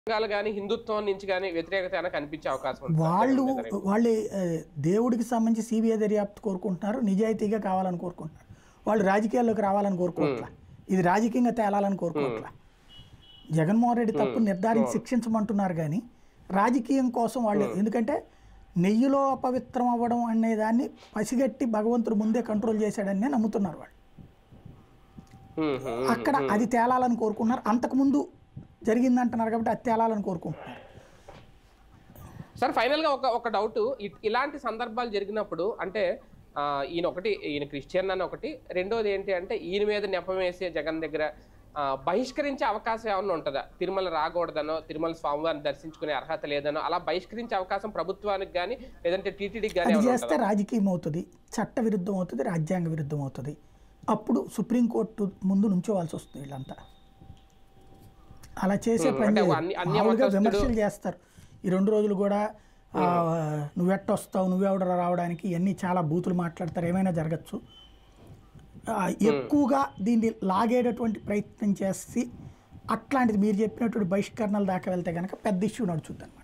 సంఘాలు కానీ హిందుత్వం నుంచి కానీ వ్యతిరేకత ఏమైనా కనిపించే అవకాశం ఉంది వాళ్ళు వాళ్ళు ఆ, దేవుడికి సంబంధించి సిబిఐ దర్యాప్తు కోరుకుంటున్నారు నిజాయితీగా కావాలని కోరుకుంటున్నారు వాళ్ళు రాజకీయాల్లోకి రావాలని కోరుకోవట్లా ఇది రాజకీయంగా తేలాలని కోరుకోవట్లా జగన్మోహన్ రెడ్డి తప్పు నిర్ధారించి శిక్షించమంటున్నారు కానీ రాజకీయం కోసం వాళ్ళు ఎందుకంటే నెయ్యిలో అపవిత్రం అవ్వడం అనే దాన్ని పసిగట్టి భగవంతుడు ముందే కంట్రోల్ చేశాడని నమ్ముతున్నారు వాళ్ళు ఉమ్, ఉమ్. అక్కడ అది తేలాలని కోరుకుంటున్నారు అంతకుముందు జరిగిందంటున్నారు కాబట్టి అది తేలాలని కోరుకుంటున్నారు సార్ ఫైనల్ గా ఒక ఒక డౌట్ ఇలాంటి సందర్భాలు జరిగినప్పుడు అంటే ఆ, ఈయన ఒకటి ఈయన క్రిస్టియన్ అని ఒకటి రెండోది ఏంటి అంటే ఈయన మీద నెపం వేసే జగన్ దగ్గర ఆ, బహిష్కరించే అవకాశం ఏమన్నా ఉంటుందా తిరుమల రాకూడదనో తిరుమల స్వామివారిని దర్శించుకునే అర్హత లేదనో అలా బహిష్కరించే అవకాశం ప్రభుత్వానికి కానీ లేదంటే టీటీడీకి కానీ అది చేస్తే రాజకీయం అవుతుంది చట్ట విరుద్ధం అవుతుంది రాజ్యాంగ విరుద్ధం అవుతుంది అప్పుడు సుప్రీంకోర్టు ముందు నుంచోవాల్సి వస్తుంది వీళ్ళంతా అలా చేసే పని అంటే లేదు. అన్ని- అన్ని మామూలుగా మతస్థులు- విమర్శలు చేస్తారు ఈ రెండు రోజులు కూడా ఆ, నువ్వెట్ట వస్తావు నువ్వెవడ రావడానికి ఇవన్నీ చాలా బూతులు మాట్లాడతారు ఏమైనా జరగచ్చు ఆ, ఎక్కువగా దీన్ని లాగేటటువంటి ప్రయత్నం చేసి అట్లాంటిది మీరు చెప్పినటువంటి బహిష్కరణల దాకా వెళ్తే కనుక పెద్ద ఇష్యూ నడుచుద్ది